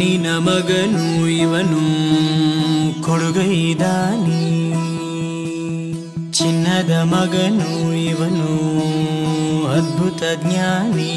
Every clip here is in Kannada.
ಮಣ್ಣಿನ ಮಗನು ಇವನು ಕೊಡುಗೈದಾನಿ ಚಿನ್ನದ ಮಗನು ಇವನು ಅದ್ಭುತ ಜ್ಞಾನಿ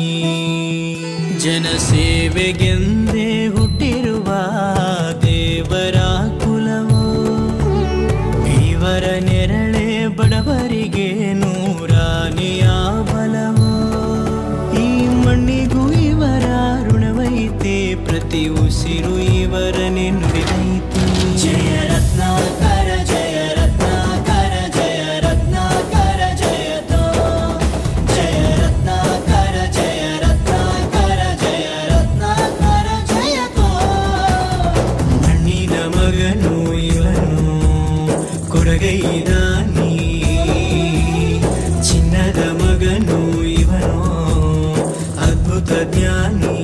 ಜನಸೇವೆಗೆಂದೇ ಹುಟ್ಟಿರುವ ದೇವರ ಕುಲವೋ ಇವರ ನೆರಳೆ ಬಡವರಿಗೆ ನೂರಾನೆಯ ಬಲವೋ ಈ ಮಣ್ಣಿಗೂ ಇವರ ಋಣವೈತೆ ಪ್ರತಿ ಉಸಿರು ಇವರನೆ ನುಡಿದೈತೆ ಜಯ ರತ್ನಾಕರ ಜಯ ರತ್ನಾಕರ ಜಯ ರತ್ನಾಕರ ಜಯತೋ ಜಯ ರತ್ನಾಕರ ಜಯ ರತ್ನಾಕರ ಜಯ ರತ್ನಾಕರ ಜಯತೋ ಮಣ್ಣಿನ ಮಗನು ಇವನು ಕೊಡಗೈದಾನಿ ಚಿನ್ನದ ಮಗನು ಇವನು ಅದ್ಭುತ ಜ್ಞಾನಿ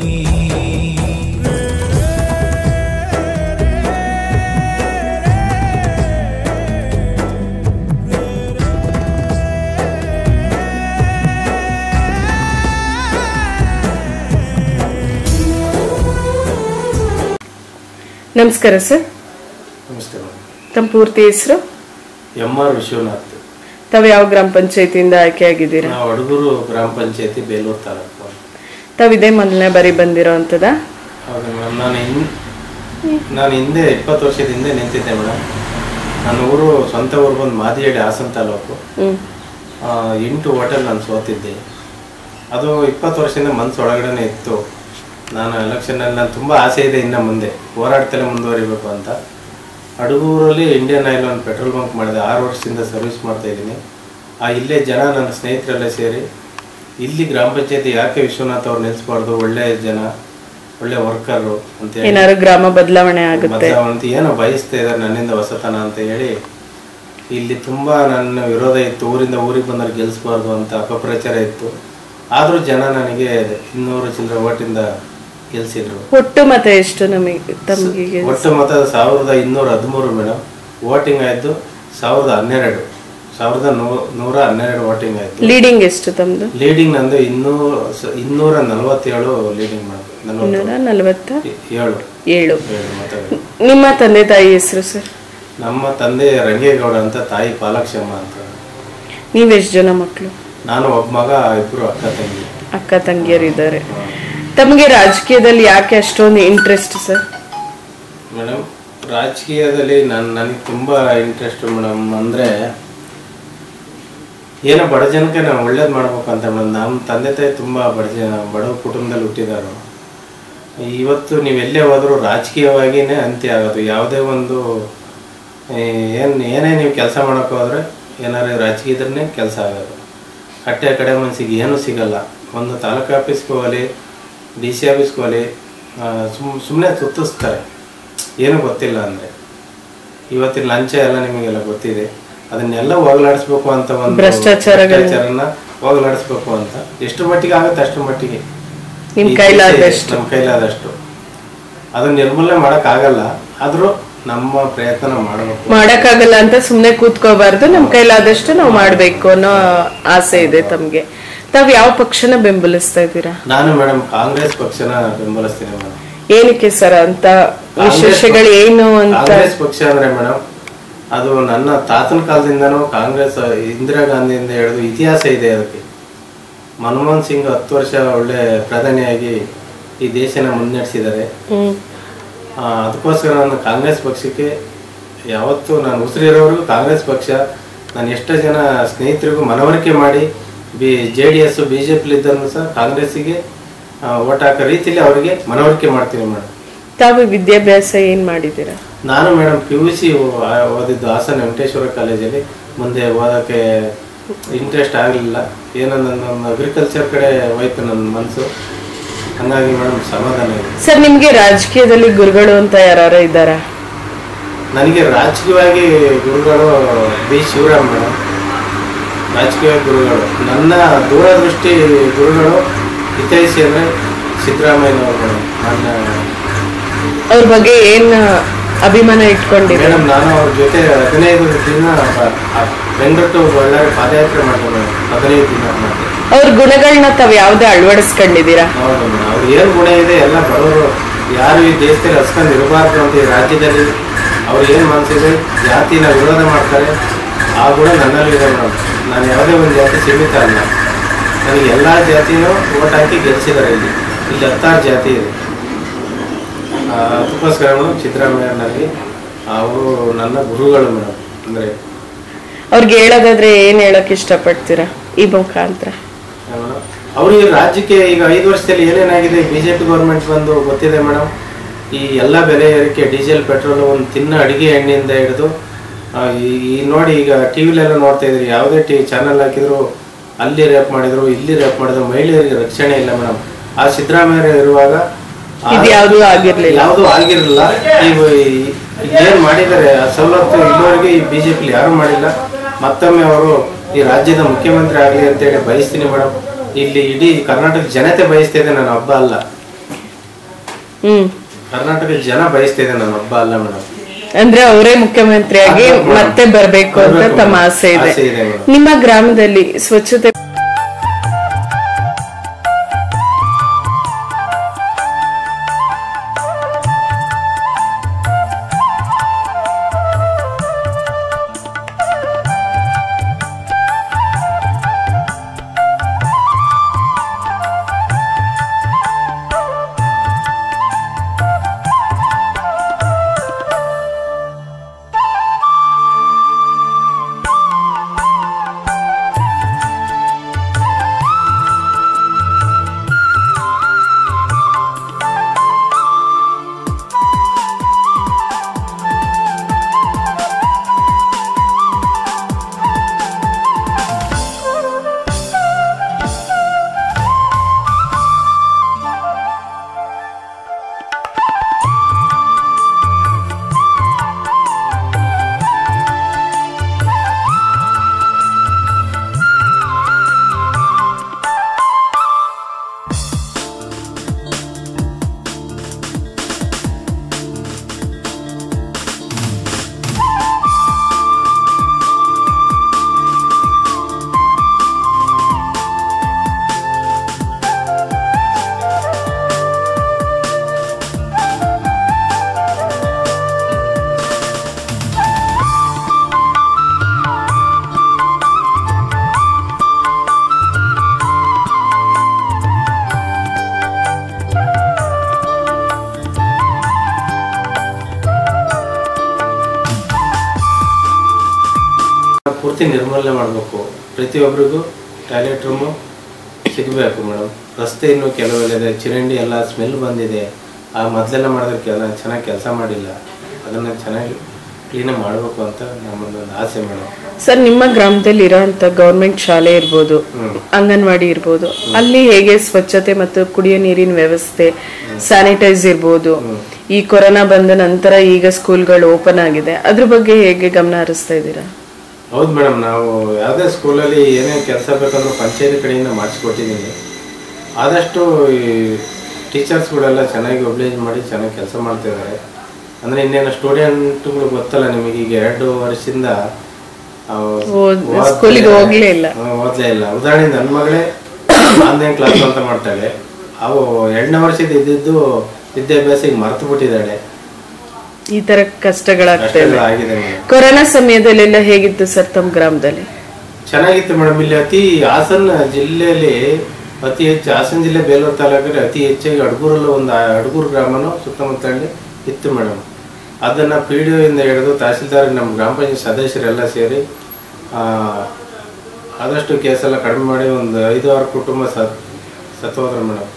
ನಮಸ್ಕಾರ ಸರ್ ನಮಸ್ತೆ ಮೇಡಮ್ ತಮ್ಮ ಪೂರ್ತಿ ಹೆಸರು ಎಂ ಆರ್ ವಿಶ್ವನಾಥ್ ತಾವು ಯಾವ ಗ್ರಾಮ ಪಂಚಾಯತಿಯಿಂದ ಆಯ್ಕೆಯಾಗಿದ್ದೀರಾ ನಾವು ಅಡಗೂರು ಗ್ರಾಮ ಪಂಚಾಯತಿ ಬೇಲೂರು ತಾಲೂಕು ತಾವು ಇದೇ ಮೊದಲನೇ ಬಾರಿ ಬಂದಿರೋ ಅಂಥದ್ದಾ ಹೌದು ಮೇಡಮ್ ನಾನು ಹಿನ್ ನಾನು ಹಿಂದೆ ಇಪ್ಪತ್ತು ವರ್ಷದ ಹಿಂದೆ ನಿಂತಿದ್ದೆ ಮೇಡಮ್ ನನ್ನ ಊರು ಸ್ವಂತ ಊರು ಬಂದು ಮಾದಿಯಡಿ ಹಾಸನ ತಾಲೂಕು ಹ್ಞೂ ಆ, ಎಂಟು ಹೋಟೆಲ್ ನಾನು ಸೋತಿದ್ದೆ ಅದು ಇಪ್ಪತ್ತು ವರ್ಷದಿಂದ ಮನಸ್ಸು ಒಳಗಡೆನೇ ಇತ್ತು ನಾನು ಎಲೆಕ್ಷನಲ್ಲಿ ನಾನು ತುಂಬ ಆಸೆ ಇದೆ ಇನ್ನು ಮುಂದೆ ಹೋರಾಡ್ತಲೇ ಮುಂದುವರಿಬೇಕು ಅಂತ ಅಡಗೂರಲ್ಲಿ ಇಂಡಿಯನ್ ಆಯಿಲ್ ಒಂದು ಪೆಟ್ರೋಲ್ ಬಂಕ್ ಮಾಡಿದೆ ಆರು ವರ್ಷದಿಂದ ಸರ್ವಿಸ್ ಮಾಡ್ತಾ ಇದ್ದೀನಿ ಆ ಇಲ್ಲೇ ಜನ ನನ್ನ ಸ್ನೇಹಿತರೆಲ್ಲ ಸೇರಿ ಇಲ್ಲಿ ಗ್ರಾಮ ಪಂಚಾಯತಿ ಯಾಕೆ ವಿಶ್ವನಾಥ್ ಅವ್ರು ನಿಲ್ಲಿಸ್ಬಾರ್ದು ಒಳ್ಳೆ ಜನ ಒಳ್ಳೆ ವರ್ಕರು ಅಂತ ಹೇಳಿ ಏನಾದ್ರು ಗ್ರಾಮ ಬದಲಾವಣೆ ಆಗುತ್ತೆ ಅಂತ ಏನೋ ಬಯಸ್ತಾ ಇದ್ದಾರೆ ನನ್ನಿಂದ ಹೊಸತನ ಅಂತ ಹೇಳಿ ಇಲ್ಲಿ ತುಂಬಾ ನನ್ನ ವಿರೋಧ ಇತ್ತು ಊರಿಂದ ಊರಿಗೆ ಬಂದ್ರೆ ಗೆಲ್ಲಿಸ್ಬಾರ್ದು ಅಂತ ಅಪಪ್ರಚಾರ ಇತ್ತು ಆದ್ರೂ ಜನ ನನಗೆ ಇನ್ನೂರು ಚಿಲ್ಲರೆ ಓಟಿಂದ ಗೆಲ್ಸಿದ್ರು ಒಟ್ಟು ಮತ ಎಷ್ಟು ನಮಗೆ ತಮಗೆ ಒಟ್ಟು ಮತ ಸಾವಿರದ ಇನ್ನೂರ ಹದಿಮೂರು ಮೇಡಮ್ ವೋಟಿಂಗ್ ಆಯ್ತು ಸಾವಿರದ ಹನ್ನೆರಡು ಸಾವಿರದ ನೂ- ನೂರ ಹನ್ನೆರಡು ವೋಟಿಂಗ್ ಆಯ್ತು ಲೀಡಿಂಗ್ ಎಷ್ಟು ತಮ್ಮದು ಲೀಡಿಂಗ್ ನಂದು ಇನ್ನೂರ ಇನ್ನೂರ ನಲವತ್ತೇಳು ಲೀಡಿಂಗ್ ಮಾಡಿದೆ ನಲವತ್ತು ಇನ್ನೂರ ನಲವತ್ತ ಏಳು ಏಳು ಏಳು ಮತಗಳು ನಿಮ್ಮ ತಂದೆ ತಾಯಿ ಹೆಸರು ಸರ್ ನಮ್ಮ ತಂದೆ ರಂಗೇಗೌಡ ಅಂತ ತಾಯಿ ಪಾಲಕ್ಷಮ್ಮ ಅಂತ ನೀವೆಷ್ಟು ಜನ ಮಕ್ಕಳು ನಾನು ಒಬ್ಬ ಮಗ ಇಬ್ರು ಅಕ್ಕ ತಂಗಿ ಅಕ್ಕ ತಂಗಿಯರು ಇದ್ದಾರೆ ತಮಗೆ ರಾಜಕೀಯದಲ್ಲಿ ಯಾಕೆ ಅಷ್ಟೊಂದು ಇಂಟ್ರೆಸ್ಟ್ ಸರ್ ಮೇಡಮ್ ರಾಜಕೀಯದಲ್ಲಿ ನಾನು ನನಗೆ ತುಂಬ ಇಂಟ್ರೆಸ್ಟ್ ಮೇಡಮ್ ಅಂದರೆ ಏನೋ ಬಡ ಜನಕ್ಕೆ ನಾವು ಒಳ್ಳೇದು ಮಾಡ್ಬೇಕು ಅಂತ ಮೇಡಮ್ ನಮ್ಮ ತಂದೆ ತಾಯಿ ತುಂಬ ಬಡ ಜನ ಬಡವ ಕುಟುಂಬದಲ್ಲಿ ಹುಟ್ಟಿದಾರು ಇವತ್ತು ನೀವು ಎಲ್ಲೇ ಹೋದರೂ ರಾಜಕೀಯವಾಗಿಯೇ ಅಂತ್ಯ ಆಗೋದು ಯಾವುದೇ ಒಂದು ಏನು ಏನೇ ನೀವು ಕೆಲಸ ಮಾಡೋಕೆ ಹೋದರೆ ಏನಾರು ರಾಜಕೀಯದ್ರೇ ಕೆಲಸ ಆಗೋದು ಕಟ್ಟೆ ಕಡೆ ಮನಸ್ಸಿಗೆ ಏನೂ ಸಿಗಲ್ಲ ಒಂದು ತಾಲೂಕು ಆಫೀಸ್ಗೆ ಹೋಗಲಿ ಡಿ ಸಿ ಆಫೀಸ್ಗೆ ಹೋಗಲಿ ಸುಮ್ ಸುಮ್ಮನೆ ಸುತ್ತಿಸ್ತಾರೆ ಏನೂ ಗೊತ್ತಿಲ್ಲ ಅಂದರೆ ಇವತ್ತಿನ ಲಂಚ ಎಲ್ಲ ನಿಮಗೆಲ್ಲ ಗೊತ್ತಿದೆ ಅದನ್ನೆಲ್ಲ ಹೋಗಲಾಡಿಸ್ಬೇಕು ಅಂತ ಒಂದು ಭ್ರಷ್ಟಾಚಾರಗಳನ್ನ- ಭ್ರಷ್ಟಾಚಾರನ ಹೋಗಲಾಡಿಸ್ಬೇಕು ಅಂತ ಎಷ್ಟು ಮಟ್ಟಿಗೆ ಆಗುತ್ತೆ ಅಷ್ಟು ಮಟ್ಟಿಗೆ ನಿಮ್ ಈ ಕೈಲಾದಷ್ಟು. ನಮ್ಮ ಕೈಲಾದಷ್ಟು ಅದನ್ನ ನಿರ್ಮೂಲನೆ ಮಾಡಕ್ ಆಗಲ್ಲ ಆದ್ರೂ ನಮ್ಮ ಪ್ರಯತ್ನ ಮಾಡಬೇಕು ಮಾಡಕ್ಕಾಗಲ್ಲ ಅಂತ ಸುಮ್ನೆ ಕೂತ್ಕೋಬಾರ್ದು ನಮ್ ಕೈಲಾದಷ್ಟು ನಾವು ಮಾಡ್ಬೇಕು ಅನ್ನೋ ಆಸೆ ಇದೆ ತಮ್ಗೆ ತಾವ್ ಯಾವ ಪಕ್ಷನ ಬೆಂಬಲಿಸ್ತಾ ಇದ್ದೀರಾ ನಾನು ಮೇಡಮ್ ಕಾಂಗ್ರೆಸ್ ಪಕ್ಷನ ಬೆಂಬಲಿಸ್ತೀನಿ ಮೇಡಮ್ ಏನಕ್ಕೆ ಸರ್ ಅಂತ ವಿಶೇಷಗಳು ಏನು ಅಂತ ಕಾಂಗ್ರೆಸ್ ಪಕ್ಷ ಅಂದ್ರೆ ಮೇಡಮ್ ಅದು ನನ್ನ ತಾತನ ಕಾಲದಿಂದನೂ ಕಾಂಗ್ರೆಸ್ ಇಂದಿರಾ ಗಾಂಧಿಯಿಂದ ಹಿಡಿದು ಇತಿಹಾಸ ಇದೆ ಅದಕ್ಕೆ ಮನಮೋಹನ್ ಸಿಂಗ್ ಹತ್ತು ವರ್ಷ ಒಳ್ಳೆ ಪ್ರಧಾನಿಯಾಗಿ ಈ ದೇಶನ ಮುನ್ನಡೆಸಿದ್ದಾರೆ ಹ್ಮ್ ಆ, ಅದಕ್ಕೋಸ್ಕರ ನಾನು ಕಾಂಗ್ರೆಸ್ ಪಕ್ಷಕ್ಕೆ ಯಾವತ್ತೂ ನಾನು ಉಸಿರಿರೋವರೆಗೂ ಕಾಂಗ್ರೆಸ್ ಪಕ್ಷ ನಾನು ಎಷ್ಟೋ ಜನ ಸ್ನೇಹಿತರಿಗೂ ಮನವರಿಕೆ ಮಾಡಿ B J D S B J ಪಿಲಿದ್ದನ್ನು ಸಹ ಕಾಂಗ್ರೆಸ್ಸಿಗೆ ಓಟ್ ಹಾಕೋ ರೀತಿಯಲ್ಲಿ ಅವರಿಗೆ ಮನವರಿಕೆ ಮಾಡ್ತೀನಿ ಮೇಡಮ್ ತಾವು ವಿದ್ಯಾಭ್ಯಾಸ ಏನ್ ಮಾಡಿದ್ದೀರಾ ನಾನು ಮೇಡಮ್ ಪಿ ಯು ಸಿ ಓದಿದ್ದು ಹಾಸನ ವೆಂಕಟೇಶ್ವರ ಕಾಲೇಜಲ್ಲಿ ಮುಂದೆ ಓದೋಕ್ಕೆ ಇಂಟ್ರೆಸ್ಟ್ ಆಗಲಿಲ್ಲ ಏನೋ ನನ್ನ ಅಗ್ರಿಕಲ್ಚರ್ ಕಡೆ ಹೋಯ್ತು ನನ್ನ ಮನಸ್ಸು ಹಾಗಾಗಿ ಮೇಡಮ್ ಸಮಾಧಾನ ಇದೆ ಸರ್ ನಿಮ್ಗೆ ರಾಜಕೀಯದಲ್ಲಿ ಗುರುಗಳು ಅಂತ ಯಾರು ಇದ್ದಾರಾ ನನಗೆ ರಾಜಕೀಯವಾಗಿ ಗುರುಗಳು ಬಿ ಶಿವರಾಮ್ ಮೇಡಮ್ ರಾಜಕೀಯ ಗುರುಗಳು ನನ್ನ ದೂರದೃಷ್ಟಿ ಗುರುಗಳು ಹಿತೈಷಿ ಅಂದರೆ ಸಿದ್ದರಾಮಯ್ಯನವರು ಮೇಡಮ್ ನನ್ನ ಅವ್ರ ಬಗ್ಗೆ ಏನ್ ಅಭಿಮಾನ ಇಟ್ಕೊಂಡಿದ್ದೀರಾ ಮೇಡಮ್ ನಾನು ಅವ್ರ ಜೊತೆ ಹದಿನೈದು ದಿನ ಬ- ಆ ಬೆಂಗಳೂರು ಟು ಬಳ್ಳಾರಿ ಪಾದಯಾತ್ರೆ ಮಾಡಿದೆ ಮೇಡಮ್ ಹದಿನೈದು ದಿನ ಮಾಡಿದೆ ಅವ್ರ ಗುಣಗಳನ್ನ ತಾವ್ ಯಾವ್ದೇ ಅಳವಡಿಸ್ಕೊಂಡಿದ್ದೀರಾ ಹೌದು ಮೇಡಮ್ ಅವ್ರು ಏನು ಗುಣ ಇದೆ ಎಲ್ಲ ಬಡವರು ಯಾರು ಈ ದೇಶದಲ್ಲಿ ಹಸ್ಕೊಂಡು ಇರಬಾರ್ದು ಅಂತ ಈ ರಾಜ್ಯದಲ್ಲಿ ಅವ್ರು ಏನು ಮನಸ್ಸಿದೆ ಜಾತಿನ ವಿರೋಧ ಮಾಡ್ತಾರೆ ಆ ಗುಣ ನನ್ನಲ್ಲಿ ಇದೆ ಮೇಡಮ್ ನಾನು ಯಾವುದೇ ಒಂದು ಜಾತಿ ಸೀಮಿತ ಅಲ್ಲ ನನಗೆ ಎಲ್ಲ ಜಾತಿನೂ ಓಟ್ ಹಾಕಿ ಗೆಲ್ಸಿದ್ದಾರೆ ಇಲ್ಲಿ ಇಲ್ಲಿ ಹತ್ತಾರು ಜಾತಿ ಇದೆ ಆ, ಅದಕ್ಕೋಸ್ಕರ ಮೇಡಮ್ ಸಿದ್ದರಾಮಯ್ಯನಲ್ಲಿ ಅವರು ನನ್ನ ಗುರುಗಳು ಮೇಡಮ್ ಅಂದರೆ ಅವ್ರಿಗೆ ಹೇಳೋದಾದ್ರೆ ಏನ್ ಹೇಳಕ್ ಇಷ್ಟಪಡ್ತೀರಾ ಈ ಮುಖಾಂತರ ಅವ್ರಿಗೆ ರಾಜ್ಯಕ್ಕೆ ಈಗ ಐದು ವರ್ಷದಲ್ಲಿ ಏನೇನಾಗಿದೆ ಬಿಜೆಪಿ ಗೌರ್ಮೆಂಟ್ ಬಂದು ಗೊತ್ತಿದೆ ಮೇಡಮ್ ಈ ಎಲ್ಲ ಬೆಲೆ ಏರಿಕೆ ಡೀಸೆಲ್ ಪೆಟ್ರೋಲ್ ಒಂದು ತಿನ್ನ ಅಡಿಗೆ ಎಣ್ಣೆಯಿಂದ ಹಿಡಿದು ಆ, ಈ ಈ ನೋಡಿ ಈಗ ಟಿ ವಿಲೆಲ್ಲ ನೋಡ್ತಾ ಇದ್ರಿ ಯಾವುದೇ ಟಿ ಚಾನಲ್ ಹಾಕಿದ್ರು ಅಲ್ಲಿ ರೇಪ್ ಮಾಡಿದ್ರು ಇಲ್ಲಿ ರೇಪ್ ಮಾಡಿದ್ರು ಮಹಿಳೆಯರಿಗೆ ರಕ್ಷಣೆ ಇಲ್ಲ ಮೇಡಮ್ ಆ ಸಿದ್ದರಾಮಯ್ಯ ಇರುವಾಗ ಆ- ಇದ್ಯಾವ್ದೂ ಆಗಿರ್ಲಿಲ್ಲ. ಯಾವುದೂ ಆಗಿರಲಿಲ್ಲ ಈಗ ಈ- ಏನ್ ಮಾಡಿದ್ದಾರೆ ಆ ಸವಲತ್ತು ಇಲ್ಲಿವರೆಗೆ ಈ ಬಿಜೆಪಿ ಯಾರು ಮಾಡಿಲ್ಲ ಮತ್ತೊಮ್ಮೆ ಅವರು ಈ ರಾಜ್ಯದ ಮುಖ್ಯಮಂತ್ರಿ ಆಗಲಿ ಅಂತೇಳಿ ಬಯಸ್ತೀನಿ ಮೇಡಮ್ ಇಲ್ಲಿ ಇಡೀ ಕರ್ನಾಟಕ ಜನತೆ ಬಯಸ್ತಾ ಇದೆ ನನ್ನ ಹಬ್ಬ ಅಲ್ಲ ಹ್ಮ್ ಕರ್ನಾಟಕ ಜನ ಬಯಸ್ತಾ ಇದೆ ನನ್ನ ಹಬ್ಬ ಅಲ್ಲ ಮೇಡಮ್ ಅಂದ್ರೆ ಅವರೇ ಮುಖ್ಯಮಂತ್ರಿಯಾಗಿ ಆಗ್ಬೇಕು ಮೇಡಮ್. ಮತ್ತೆ ಬರ್ಬೇಕು ಅಂತ ಬರ್ಬೇಕು ತಮ್ಮ ಮೇಡಮ್. ಆಸೆ ಇದೆ ಆಸೆ ಇದೆ ಮೇಡಮ್. ನಿಮ್ಮ ಗ್ರಾಮದಲ್ಲಿ ಸ್ವಚ್ಛತೆ ಪೂರ್ತಿ ನಿರ್ಮೂಲನೆ ಮಾಡಬೇಕು ಪ್ರತಿಯೊಬ್ಬರಿಗೂ ಟಾಯ್ಲೆಟ್ ರೂಮು ಸಿಗಬೇಕು ಮೇಡಮ್ ರಸ್ತೆ ಇನ್ನು ಕೆಲವೆಲ್ಲಿದೆ ಚರಂಡಿ ಎಲ್ಲ ಸ್ಮೆಲ್ ಬಂದಿದೆ ಆ ಮೊದಲೆಲ್ಲ ಮಾಡಿದ್ರೆ ಕೆಲ ಚೆನ್ನಾಗಿ ಕೆಲಸ ಮಾಡಿಲ್ಲ ಅದನ್ನು ಚೆನ್ನಾಗಿ ಕ್ಲೀನಾಗಿ ಮಾಡಬೇಕು ಅಂತ ನಮ್ಮದೊಂದು ಆಸೆ ಮೇಡಮ್ ಸರ್ ನಿಮ್ಮ ಗ್ರಾಮದಲ್ಲಿ ಇರೋಂತ ಗೌರ್ಮೆಂಟ್ ಶಾಲೆ ಇರ್ಬೋದು ಅಂಗನವಾಡಿ ಇರ್ಬೋದು ಅಲ್ಲಿ ಹೇಗೆ ಸ್ವಚ್ಛತೆ ಮತ್ತು ಕುಡಿಯೋ ನೀರಿನ ವ್ಯವಸ್ಥೆ ಸ್ಯಾನಿಟೈಸ್ ಇರ್ಬೋದು ಈ ಕೊರೋನಾ ಬಂದ ನಂತರ ಈಗ ಸ್ಕೂಲ್ಗಳು ಓಪನ್ ಆಗಿದೆ ಅದ್ರ ಬಗ್ಗೆ ಹೇಗೆ ಗಮನ ಹರಿಸ್ತಾ ಇದ್ದೀರಾ ಹೌದು ಮೇಡಮ್ ನಾವು ಯಾವುದೇ ಸ್ಕೂಲಲ್ಲಿ ಏನೇ ಕೆಲಸ ಬೇಕಂದ್ರೂ ಪಂಚಾಯತಿ ಕಡೆಯಿಂದ ಮಾಡಿಸ್ಕೊಟ್ಟಿದ್ದೀನಿ ಆದಷ್ಟು ಈ ಟೀಚರ್ಸ್ಗಳೆಲ್ಲ ಚೆನ್ನಾಗಿ ಒಬ್ಲೇಜ್ ಮಾಡಿ ಚೆನ್ನಾಗಿ ಕೆಲಸ ಮಾಡ್ತಿದ್ದಾರೆ ಅಂದರೆ ಇನ್ನೇನು ಸ್ಟೂಡೆಂಟ್ಗಳು ಗೊತ್ತಲ್ಲ ನಿಮಗೆ ಈಗ ಎರಡು ವರ್ಷದಿಂದ ಆ, ಓದ್- ಓದ್ತಾ ಸ್ಕೂಲಿಗೆ ಇದ್ದಾರೆ. ಹೋಗ್ಲೇ ಇಲ್ಲ. ಹ್ಮ್, ಓದ್ಲೇ ಇಲ್ಲ ಉದಾಹರಣೆ ನನ್ನ ಮಗಳೇ ಆನ್ಲೈನ್ ಕ್ಲಾಸ್ ಅಂತ ಮಾಡ್ತಾಳೆ ಅವು ಎರಡನೇ ವರ್ಷದ ಇದ್ದಿದ್ದು ವಿದ್ಯಾಭ್ಯಾಸ ಈಗ ಮರ್ತು ಬಿಟ್ಟಿದ್ದಾಳೆ ಈ ತರ ಕಷ್ಟಗಳಾಗ್ತಾ ಅಷ್ಟೆಲ್ಲ ಇದೆ ಆಗಿದೆ ಮೇಡಮ್ ಕೊರೋನಾ ಸಮಯದಲ್ಲೆಲ್ಲ ಹೇಗಿತ್ತು ಸರ್ ತಮ್ಮ ಗ್ರಾಮದಲ್ಲಿ ಚೆನ್ನಾಗಿತ್ತು ಮೇಡಮ್ ಇಲ್ಲಿ ಅತಿ ಹಾಸನ ಜಿಲ್ಲೆಯಲ್ಲಿ ಅತಿ ಹೆಚ್ಚು ಹಾಸನ ಜಿಲ್ಲೆ ಬೇಲೂರು ತಾಲೂಕಲ್ಲಿ ಅತಿ ಹೆಚ್ಚಾಗಿ ಅಡ್ಗೂರಲ್ಲಿ ಒಂದು ಅಡ್ಗೂರು ಗ್ರಾಮನೂ ಸುತ್ತಮುತ್ತಲ್ಲಿ ಇತ್ತು ಮೇಡಮ್ ಅದನ್ನು ಪಿ ಡಿ ಇಂದ ಹಿಡಿದು ತಹಸೀಲ್ದಾರ್ ನಮ್ಮ ಗ್ರಾಮ ಪಂಚಾಯತ್ ಸದಸ್ಯರೆಲ್ಲ ಸೇರಿ ಆ, ಆದಷ್ಟು ಕೇಸೆಲ್ಲ ಕಡಿಮೆ ಮಾಡಿ ಒಂದು ಐದು ಆರು ಕುಟುಂಬ ಸತ್ ಸತ್ತೋದ್ರು ಮೇಡಮ್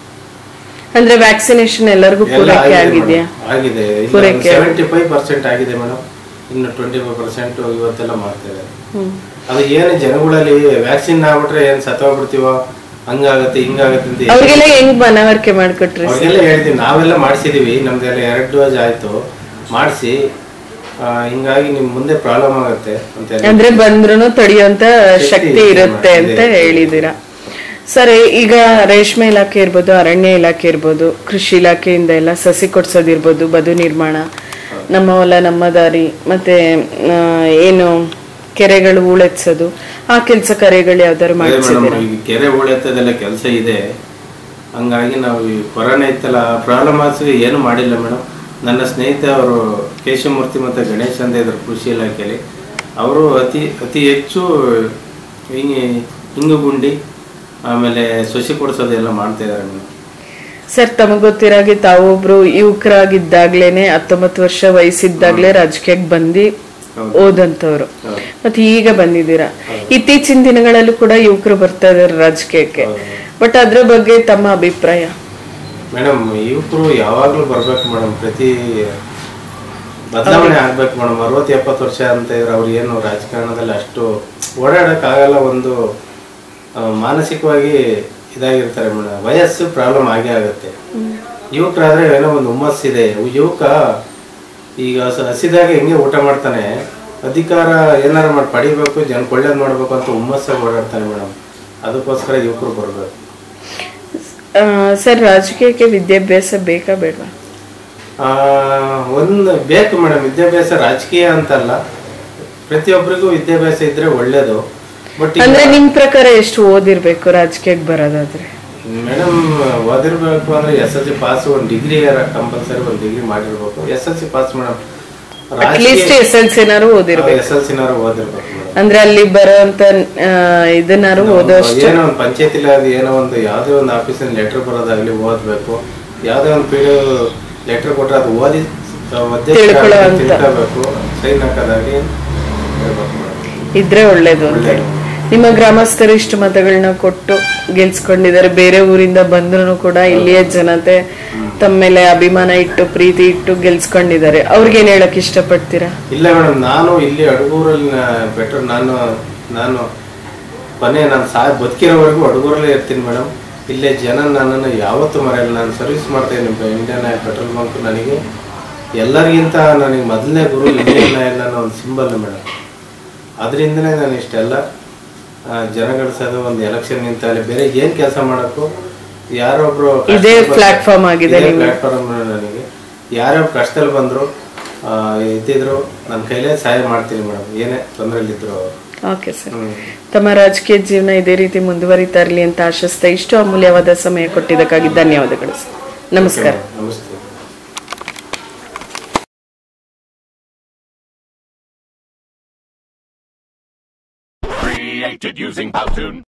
ಅಂದ್ರೆ ವ್ಯಾಕ್ಸಿನೇಷನ್ ಎಲ್ಲರಿಗೂ ಎಲ್ಲ ಪೂರೈಕೆ ಆಗಿದೆ ಆಗಿದೆಯಾ ಮೇಡಮ್. ಆಗಿದೆ ಪೂರೈಕೆ. ಸೆವೆಂಟಿ ಫೈವ್ ಪರ್ಸೆಂಟ್ ಆಗಿದೆ ಮೇಡಮ್ ಇನ್ನು ಟ್ವೆಂಟಿ ಫೈವ್ ಪರ್ಸೆಂಟ್ ಇವತ್ತೆಲ್ಲ ಮಾಡ್ತಾ ಇದ್ದಾರೆ ಹ್ಮ್ ಅದು ಏನು ಜನಗಳಲ್ಲಿ ವ್ಯಾಕ್ಸಿನ್ ಆಗ್ಬಿಟ್ರೆ ಏನ್ ಸತ್ತೋಗ್ಬಿಡ್ತೀವೋ ಹಂಗಾಗತ್ತೆ ಹಿಂಗಾಗತ್ತೆ ಅಂತ ಹೇಳಿ ಅವ್ರಿಗೆಲ್ಲ ಹೆಂಗ್ ಮನವರಿಕೆ ಮಾಡ್ಕೊಟ್ರಿ ಸರ್ ಅವ್ರಿಗೆಲ್ಲ ಹೇಳ್ತೀವಿ ನಾವೆಲ್ಲ ಮಾಡಿಸಿದೀವಿ ನಮ್ದೆಲ್ಲ ಎರಡು ಡೋಸ್ ಆಯ್ತು ಮಾಡಿಸಿ ಹಿಂಗಾಗಿ ನಿಮ್ ಮುಂದೆ ಪ್ರಾಬ್ಲಮ್ ಆಗುತ್ತೆ ಅಂತ ಹೇಳಿ ಅಂದ್ರೆ ಬಂದ್ರು ತಡೆಯುವಂತ ಶಕ್ತಿ ಶಕ್ತಿ ಇದೆ ಇರುತ್ತೆ ಇದೆ. ಅಂತ ಹೇಳಿದೀರಾ ಸರ್ ಈಗ ರೇಷ್ಮೆ ಇಲಾಖೆ ಇರ್ಬೋದು ಅರಣ್ಯ ಇಲಾಖೆ ಇರ್ಬೋದು ಕೃಷಿ ಇಲಾಖೆಯಿಂದ ಎಲ್ಲ ಸಸಿ ಕೊಡ್ಸೋದಿರ್ಬೋದು ಬದು ನಿರ್ಮಾಣ ನಮ್ಮ ಹೊಲ ನಮ್ಮ ದಾರಿ ಮತ್ತೆ ಆ, ಏನು ಕೆರೆಗಳು ಹೂಳೆತ್ಸೋದು ಆ ಕೆಲಸ ಕಾರ್ಯಗಳು ಯಾವ್ದಾದ್ರು ಅದೇ ಮೇಡಮ್ ಮಾಡ್ಸಿದ್ದೀರಾ ಈಗ ಕೆರೆ ಉಳಿತದೆಲ್ಲ ಕೆಲಸ ಇದೆ ಹಂಗಾಗಿ ನಾವು ಈ ಕೊರೋನಾ ಇತ್ತಲ್ಲ ಪ್ರಾಬ್ಲಮ್ ಆಗಿ ಏನು ಮಾಡಿಲ್ಲ ಮೇಡಮ್ ನನ್ನ ಸ್ನೇಹಿತ ಅವರು ಕೇಶವಮೂರ್ತಿ ಮತ್ತು ಗಣೇಶ್ ಅಂತ ಇದ್ರು ಕೃಷಿ ಇಲಾಖೆಯಲ್ಲಿ ಅವರು ಅತಿ ಅತಿ ಹೆಚ್ಚು ಹಿಂಗೆ ಹಿಂಗು ಗುಂಡಿ ಆಮೇಲೆ ಸೊಸಿ ಕೊಡಿಸೋದು ಎಲ್ಲ ಮಾಡ್ತಾ ಇದ್ದಾರೆ ಮೇಡಮ್ ಸರ್ ತಮಗ್ ಗೊತ್ತಿರಾಗೆ ತಾವೊಬ್ರು ಯುವಕರಾಗಿದ್ದಾಗ್ಲೇನೆ ಹತ್ತೊಂಬತ್ತು ವರ್ಷ ವಯಸ್ಸಿದ್ದಾಗ್ಲೇ ರಾಜಕೀಯಕ್ಕೆ ಬಂದು ಓದಂತವ್ರು ಹೌದು. ಮತ್ತೆ ಈಗ ಬಂದಿದ್ದೀರಾ ಇತ್ತೀಚಿನ ದಿನಗಳಲ್ಲೂ ಕೂಡ ಯುವಕರು ಬರ್ತಾ ಇದಾರೆ ರಾಜಕೀಯಕ್ಕೆ ಬಟ್ ಅದ್ರ ಬಗ್ಗೆ ತಮ್ಮ ಅಭಿಪ್ರಾಯ ಮೇಡಮ್ ಯುವಕರು ಯಾವಾಗಲೂ ಬರ್ಬೇಕು ಮೇಡಮ್ ಪ್ರತಿ ಬದಲಾವಣೆ ಆಗ್ಬೇಕು ಮೇಡಮ್ ಅರವತ್ತು ಎಪ್ಪತ್ತು ವರ್ಷ ಅಂತ ಇದ್ರೆ ಅವ್ರು ಏನು ರಾಜಕಾರಣದಲ್ಲಿ ಅಷ್ಟು ಓಡಾಡಕ್ಕಾಗಲ್ಲ ಒಂದು ಆ, ಮಾನಸಿಕವಾಗಿ ಇದಾಗಿರ್ತಾರೆ ಮೇಡಮ್ ವಯಸ್ಸು ಪ್ರಾಬ್ಲಮ್ ಆಗೇ ಆಗುತ್ತೆ ಯುವಕರಾದ್ರೆ ಏನೋ ಒಂದು ಹುಮ್ಮಸ್ಸಿದೆ ಯುವಕ ಈಗ ಹಸ- ಹಸಿದಾಗ ಹೆಂಗೆ ಊಟ ಮಾಡ್ತಾನೆ ಅಧಿಕಾರ ಏನಾರ ಮಾಡಿ ಪಡಿಬೇಕು ಜನಕ್ಕೆ ಒಳ್ಳೇದು ಮಾಡ್ಬೇಕು ಅಂತ ಹುಮ್ಮಸ್ಸಾಗಿ ಓಡಾಡ್ತಾನೆ ಮೇಡಮ್ ಅದಕ್ಕೋಸ್ಕರ ಯುವಕರು ಬರ್ಬೇಕು ಆ, ಸರ್ ರಾಜಕೀಯಕ್ಕೆ ವಿದ್ಯಾಭ್ಯಾಸ ಬೇಕಾ ಬೇಡವಾ ಆ, ಒಂದು ಬೇಕು ಮೇಡಮ್ ವಿದ್ಯಾಭ್ಯಾಸ ರಾಜಕೀಯ ಅಂತಲ್ಲ ಪ್ರತಿಯೊಬ್ಬರಿಗೂ ವಿದ್ಯಾಭ್ಯಾಸ ಇದ್ರೆ ಒಳ್ಳೇದು ಬಟ್ ಅಂದ್ರೆ ನಿಮ್ ಪ್ರಕಾರ ಎಷ್ಟು ಓದಿರ್ಬೇಕು ರಾಜಕೀಯಕ್ಕೆ ಬರೋದಾದ್ರೆ ಮೇಡಮ್ ಓದಿರ್ಬೇಕು ಅಂದ್ರೆ ಎಸ್ ಎಲ್ ಸಿ ಪಾಸ್ ಒಂದು ಡಿಗ್ರಿ ಕಂಪಲ್ಸರಿ ಒಂದು ಡಿಗ್ರಿ ಮಾಡಿರ್ಬೇಕು S L C pass madam at least S L ಸಿನಾರು ಓದಿರ್ಬೇಕು ಎಸ್ ಎಲ್ ಸಿನಾರು ಓದಿರ್ಬೇಕು ಮೇಡಮ್ ಅಂದ್ರೆ ಅಲ್ಲಿ ಬರೋಂತ ಆ, ಇದನ್ನಾರು ಓದೋ ಅಷ್ಟು ಏನೋ ಒಂದು ಪಂಚಾಯತಿಲಿ ಅದು ಏನೋ ಒಂದು ಯಾವುದೇ ಒಂದು ಆಫೀಸಿನ ಲೆಟರ್ ಬರೋದಾಗ್ಲಿ ಓದಬೇಕು ಯಾವುದೇ ಒಂದು ಪಿ ಲೆಟರ್ ಕೊಟ್ರೆ ಅದು ಓದಿ ಒದ್ದೆ ತಿಳ್ಕೊಳ್ಳೋ ಅಂತ. ತಿಳ್ಕೋಬೇಕು ಸೈನ್ ಹಾಕೋದಾಗಿ ಹೇಳ್ಬೇಕು ಮೇಡಮ್ ಇದ್ರೆ ಒಳ್ಳೇದು ಅಂತ ಒಳ್ಳೇದು. ನಿಮ್ಮ ಗ್ರಾಮಸ್ಥರು ಇಷ್ಟು ಮತಗಳನ್ನ ಕೊಟ್ಟು ಗೆಲ್ಸ್ಕೊಂಡಿದ್ದಾರೆ ಬೇರೆ ಊರಿಂದ ಬಂದ್ರು ಕೂಡ ಇಲ್ಲಿಯ ಜನತೆ ತಮ್ಮ ಮೇಲೆ ಅಭಿಮಾನ ಇಟ್ಟು ಪ್ರೀತಿ ಇಟ್ಟು ಗೆಲ್ಸ್ಕೊಂಡಿದ್ದಾರೆ ಅವ್ರಿಗೇನ್ ಹೇಳಕ್ ಇಷ್ಟಪಡ್ತೀರಾ ಇಲ್ಲ ಮೇಡಮ್ ನಾನು ಇಲ್ಲಿ ಅಡಗೂರಲ್ಲಿ ಬೆಟರ್ ನಾನು ನಾನು ಕೊನೆ ನಾನು ಸಾ ಬದುಕಿರೋವರೆಗೂ ಅಡಗೂರಲ್ಲೇ ಇರ್ತೀನಿ ಮೇಡಮ್ ಇಲ್ಲೇ ಜನ ನನ್ನನ್ನು ಯಾವತ್ತೂ ಮರೆಯಲ್ಲ ನಾನು ಸರ್ವಿಸ್ ಮಾಡ್ತಾ ಇದ್ದೀನಿ ಇಂಡಿಯನ್ ಆಯಿಲ್ ಪೆಟ್ರೋಲ್ ಬಂಕ್ ನನಗೆ ಎಲ್ಲರಿಗಿಂತ ನನಗೆ ಮೊದಲನೇ ಗುರು ಇಂಡಿಯನ್ ಆಯಿಲ್ ಅನ್ನೋ ಒಂದು ಸಿಂಬಲ್ ಮೇಡಮ್ ಅದರಿಂದನೇ ನಾನು ಇಷ್ಟೆಲ್ಲ ಆ, ಜನ ಗಳಿಸೋದು ಒಂದು ಎಲೆಕ್ಷನ್ ನಿಂತಲ್ಲಿ ಬೇರೆ ಏನು ಕೆಲಸ ಮಾಡೋಕ್ಕೂ ಯಾರೊಬ್ರು ಕಷ್ಟ ಇದೇ ಬಂದ್ರೆ- platform ಆಗಿದೆ ಇದೇ ನಿಮ್ಗೆ. ಪ್ಲಾಟ್ಫಾರ್ಮ್ ನನಗೆ ಯಾರ್ಯಾರು ಕಷ್ಟದಲ್ಲಿ ಬಂದ್ರು ಆ, ಇದ್ದಿದ್ರು ನನ್ನ ಕೈಲೇ ಸಹಾಯ ಮಾಡ್ತೀನಿ ಮೇಡಮ್ ಏನೇ ತೊಂದರೆಲಿದ್ರು ಓಕೆ ಸರ್ ತಮ್ಮ ರಾಜಕೀಯ ಜೀವನ ಇದೇ ರೀತಿ ಮುಂದುವರಿತಾ ಇರಲಿ ಅಂತ ಆಶಿಸ್ತಾ ಇಷ್ಟು ಅಮೂಲ್ಯವಾದ ಸಮಯ ಕೊಟ್ಟಿದ್ದಕ್ಕಾಗಿ ಧನ್ಯವಾದಗಳು ಸರ್ ನಮಸ್ಕಾರ ನಮಸ್ತೆ Created using Powtoon.